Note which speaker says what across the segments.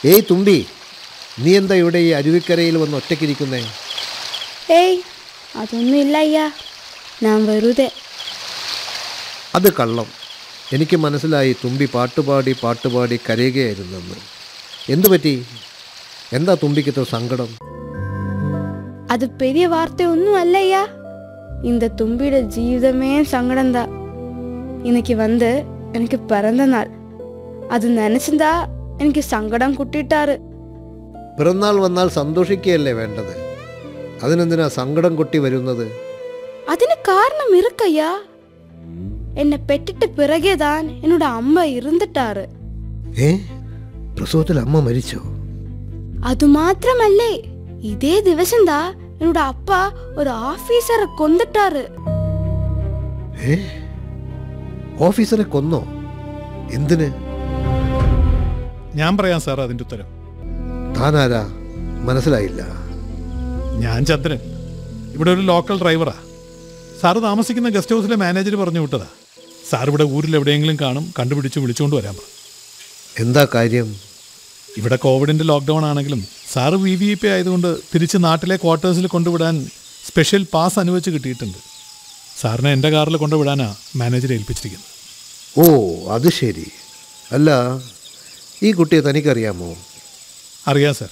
Speaker 1: ഏയ് തുമ്പി നീ എന്താ ഇവിടെ ഈ അരുവിക്കരയിൽ വന്ന് ഒറ്റയ്ക്കിരിക്കുന്നേ
Speaker 2: ഏയ് അതൊന്നും ഇല്ല അയ്യാ ഞാൻ വെറുതെ
Speaker 1: അത് കള്ളം എനിക്ക് മനസ്സിലായി തുമ്പി പാട്ടുപാടി പാട്ടുപാടി കരയുകയായിരുന്നെന്ന് എന്തു പറ്റി എന്താ തുമ്പിക്കിത്ര സങ്കടം
Speaker 2: அது பெரிய வார்த்தை ஒன்றும் அல்லையா இந்த தும்பியோட ஜீவிதமே சங்கடம் தான் இன்னைக்கு வந்து எனக்கு பிறந்த நாள் அது நினைச்சிருந்தா എനിക്ക് സങ്കടം കുട്ടിട്ടാറ്
Speaker 1: പിറന്നാൾ വന്നാൽ സന്തോഷിക്കുകയല്ലേ വേണ്ടത് അതിനെന്തിനാ സങ്കടം കൊട്ടി വരുന്നത്
Speaker 2: അതിന് കാരണം ഇറുക്കയ്യാ എന്നെ പെറ്റിട്ട് പിറകെതാൻ എന്നോട് അമ്മ ഇരുന്നിട്ടാറ്
Speaker 1: ഏ പ്രസവത്തിൽ അമ്മ മരിച്ചോ
Speaker 2: അതുമാത്രമല്ലേ ഇതേ ദിവസം താ എന്നോട് അപ്പ ഒരു ഓഫീസറെ കൊന്നിട്ടാറ്
Speaker 1: ഏ ഓഫീസറെ കൊന്നോ എന്തിന്
Speaker 3: ഞാൻ പറയാം സാർ അതിൻ്റെ ഉത്തരം
Speaker 1: താനാരാ മനസ്സിലായില്ല
Speaker 3: ഞാൻ ചന്ദ്രൻ ഇവിടെ ഒരു ലോക്കൽ ഡ്രൈവറാ സാറ് താമസിക്കുന്ന ഗസ്റ്റ് ഹൗസിലെ മാനേജർ പറഞ്ഞു വിട്ടതാ സാർ ഇവിടെ ഊരിൽ എവിടെയെങ്കിലും കാണും കണ്ടുപിടിച്ച് വിളിച്ചുകൊണ്ട് വരാൻ പറഞ്ഞു
Speaker 1: എന്താ കാര്യം
Speaker 3: ഇവിടെ കോവിഡിൻ്റെ ലോക്ക്ഡൗൺ ആണെങ്കിലും സാറ് വി വി പി ആയതുകൊണ്ട് തിരിച്ച് നാട്ടിലെ ക്വാർട്ടേഴ്സിൽ കൊണ്ടുവിടാൻ സ്പെഷ്യൽ പാസ് അനുവദിച്ച് കിട്ടിയിട്ടുണ്ട് സാറിനെ എൻ്റെ കാറിൽ കൊണ്ടുവിടാനാ മാനേജർ ഏൽപ്പിച്ചിരിക്കുന്നത്
Speaker 1: ഓ അത് ശരി അല്ല ഈ കുട്ടിയെ തനിക്കറിയാമോ
Speaker 3: അറിയാം സാർ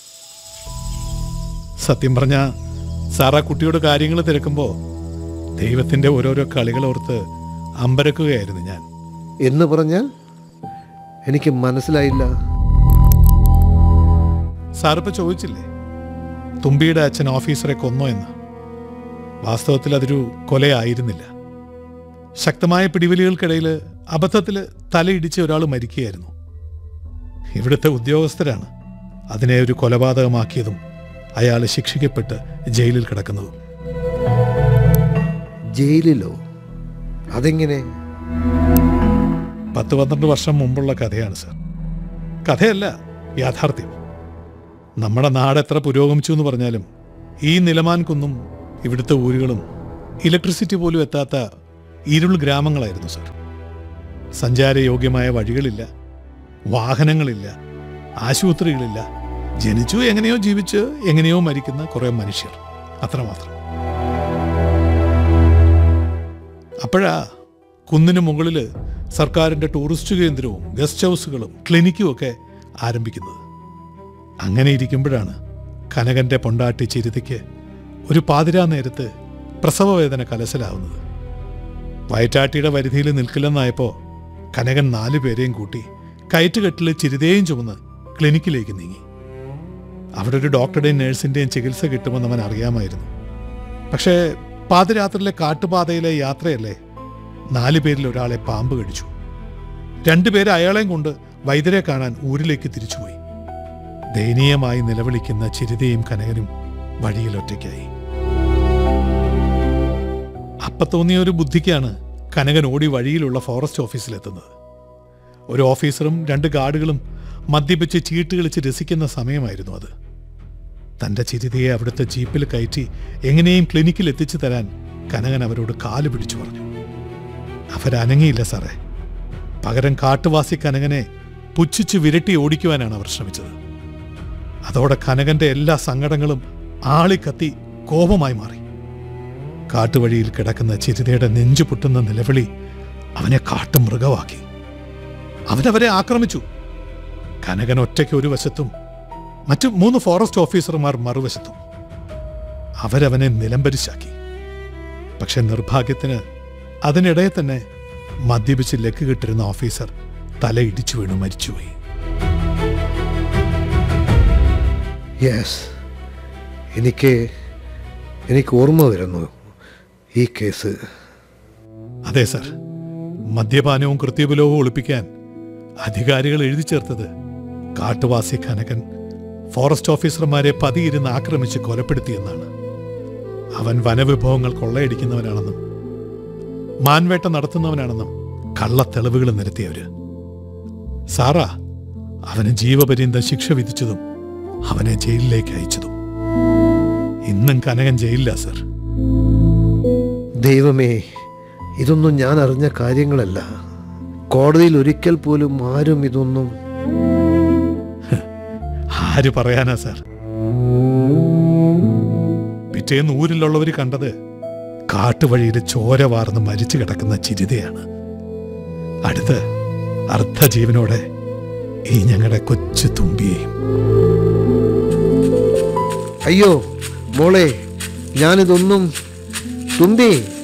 Speaker 3: സത്യം പറഞ്ഞ സാർ ആ കുട്ടിയോട് കാര്യങ്ങൾ തിരക്കുമ്പോൾ ദൈവത്തിൻ്റെ ഓരോരോ കളികളോർത്ത് അമ്പരക്കുകയായിരുന്നു ഞാൻ
Speaker 1: എന്ന് പറഞ്ഞാൽ എനിക്ക് മനസ്സിലായില്ല
Speaker 3: സാറിപ്പോൾ ചോദിച്ചില്ലേ തുമ്പിയുടെ അച്ഛൻ ഓഫീസറെ കൊന്നോ എന്ന് വാസ്തവത്തിൽ അതൊരു കൊലയായിരുന്നില്ല ശക്തമായ പിടിവലികൾക്കിടയിൽ അബദ്ധത്തിൽ തലയിടിച്ച് ഒരാൾ മരിക്കുകയായിരുന്നു ഇവിടുത്തെ ഉദ്യോഗസ്ഥരാണ് അതിനെ ഒരു കൊലപാതകമാക്കിയതും അയാൾ ശിക്ഷിക്കപ്പെട്ട് ജയിലിൽ കിടക്കുന്നതും
Speaker 1: ജയിലിലോ അതെങ്ങനെ
Speaker 3: പത്ത് പന്ത്രണ്ട് വർഷം മുമ്പുള്ള കഥയാണ് സർ കഥയല്ല യാഥാർത്ഥ്യം നമ്മുടെ നാട് എത്ര പുരോഗമിച്ചു എന്ന് പറഞ്ഞാലും ഈ നിലമാൻ കുന്നും ഇവിടുത്തെ ഊരുകളും ഇലക്ട്രിസിറ്റി പോലും എത്താത്ത ഇരുൾ ഗ്രാമങ്ങളായിരുന്നു സർ സഞ്ചാരയോഗ്യമായ വഴികളില്ല വാഹനങ്ങളില്ല ആശുപത്രികളില്ല ജനിച്ചു എങ്ങനെയോ ജീവിച്ച് എങ്ങനെയോ മരിക്കുന്ന കുറേ മനുഷ്യർ അത്രമാത്രം അപ്പോഴാ കുന്നിന് മുകളിൽ സർക്കാരിൻ്റെ ടൂറിസ്റ്റ് കേന്ദ്രവും ഗസ്റ്റ് ഹൗസുകളും ക്ലിനിക്കും ഒക്കെ ആരംഭിക്കുന്നത് അങ്ങനെ ഇരിക്കുമ്പോഴാണ് കനകന്റെ പൊണ്ടാട്ടി ചിരുതിക്ക് ഒരു പാതിരാ നേരത്ത് പ്രസവവേദന കലശലാവുന്നത് വയറ്റാട്ടിയുടെ പരിധിയിൽ നിൽക്കില്ലെന്നായപ്പോൾ കനകൻ നാലു പേരെയും കൂട്ടി കയറ്റുകെട്ടിൽ ചിരുതയും ചുമന്ന് ക്ലിനിക്കിലേക്ക് നീങ്ങി അവിടെ ഒരു ഡോക്ടറുടെയും നേഴ്സിൻ്റെയും ചികിത്സ കിട്ടുമെന്ന് അവൻ അറിയാമായിരുന്നു പക്ഷേ പാതിരാത്രിയിലെ കാട്ടുപാതയിലെ യാത്രയല്ലേ നാലു പേരിൽ ഒരാളെ പാമ്പ് കടിച്ചു രണ്ടുപേരെ അയാളെയും കൊണ്ട് വൈദ്യരെ കാണാൻ ഊരിലേക്ക് തിരിച്ചുപോയി ദയനീയമായി നിലവിളിക്കുന്ന ചിരിതയും കനകനും വഴിയിൽ ഒറ്റയ്ക്കായി അപ്പ തോന്നിയ ഒരു ബുദ്ധിക്കാണ് കനകൻ ഓടി വഴിയിലുള്ള ഫോറസ്റ്റ് ഓഫീസിലെത്തുന്നത് ഒരു ഓഫീസറും രണ്ട് ഗാർഡുകളും മദ്യപിച്ച് ചീട്ട് കളിച്ച് രസിക്കുന്ന സമയമായിരുന്നു അത് തന്റെ ചിരിതയെ അവിടുത്തെ ജീപ്പിൽ കയറ്റി എങ്ങനെയും ക്ലിനിക്കിൽ എത്തിച്ചു തരാൻ കനകൻ അവരോട് കാല് പിടിച്ചു പറഞ്ഞു അവരനങ്ങിയില്ല സാറേ പകരം കാട്ടുവാസി കനകനെ പുച്ഛിച്ച് വിരട്ടി ഓടിക്കുവാനാണ് അവർ ശ്രമിച്ചത് അതോടെ കനകന്റെ എല്ലാ സങ്കടങ്ങളും ആളിക്കത്തി കോപമായി മാറി കാട്ടുവഴിയിൽ കിടക്കുന്ന ചിരിതയുടെ നെഞ്ചു പൊട്ടുന്ന നിലവിളി അവനെ കാട്ടുമൃഗമാക്കി അവനവരെ ആക്രമിച്ചു കനകൻ ഒറ്റയ്ക്ക് ഒരു വശത്തും മറ്റു മൂന്ന് ഫോറസ്റ്റ് ഓഫീസർമാർ മറുവശത്തും അവരവനെ നിലംപരിശാക്കി പക്ഷെ നിർഭാഗ്യത്തിന് അതിനിടെ തന്നെ മദ്യപിച്ച് ലക്ക് കിട്ടിരുന്ന ഓഫീസർ തലയിടിച്ചു വീണു മരിച്ചുപോയി
Speaker 1: യെസ് എനിക്ക് എനിക്ക് ഓർമ്മ വരുന്നു ഈ കേസ്
Speaker 3: അതെ സർ മദ്യപാനവും കൃത്യബലവും ഒളിപ്പിക്കാൻ അധികാരികൾ എഴുതി ചേർത്തത് കാട്ടുവാസി കനകൻ ഫോറസ്റ്റ് ഓഫീസർമാരെ പതിയിരുന്ന് ആക്രമിച്ച് കൊലപ്പെടുത്തിയെന്നാണ് അവൻ വനവിഭവങ്ങൾ കൊള്ളയടിക്കുന്നവനാണെന്നും മാൻവേട്ട നടത്തുന്നവനാണെന്നും കള്ളത്തെളിവുകൾ നിരത്തിയവര് സാറാ അവന് ജീവപര്യന്തം ശിക്ഷ വിധിച്ചതും അവനെ ജയിലിലേക്ക് അയച്ചതും ഇന്നും കനകൻ ജയിലില്ല സർ
Speaker 1: ദൈവമേ ഇതൊന്നും ഞാൻ അറിഞ്ഞ കാര്യങ്ങളല്ല കോടതിയിൽ ഒരിക്കൽ പോലും ആരും ഇതൊന്നും
Speaker 3: ആര് പറയാനാ സാർ പിറ്റേന്ന് ഊരിലുള്ളവർ കണ്ടത് കാട്ടുവഴിയിൽ ചോര വാർന്ന് മരിച്ചു കിടക്കുന്ന ചിരിതയാണ് അടുത്ത് അർദ്ധജീവനോടെ ഈ ഞങ്ങളുടെ കൊച്ചു തുമ്പിയെയും
Speaker 1: അയ്യോ മോളെ ഞാനിതൊന്നും തുമ്പി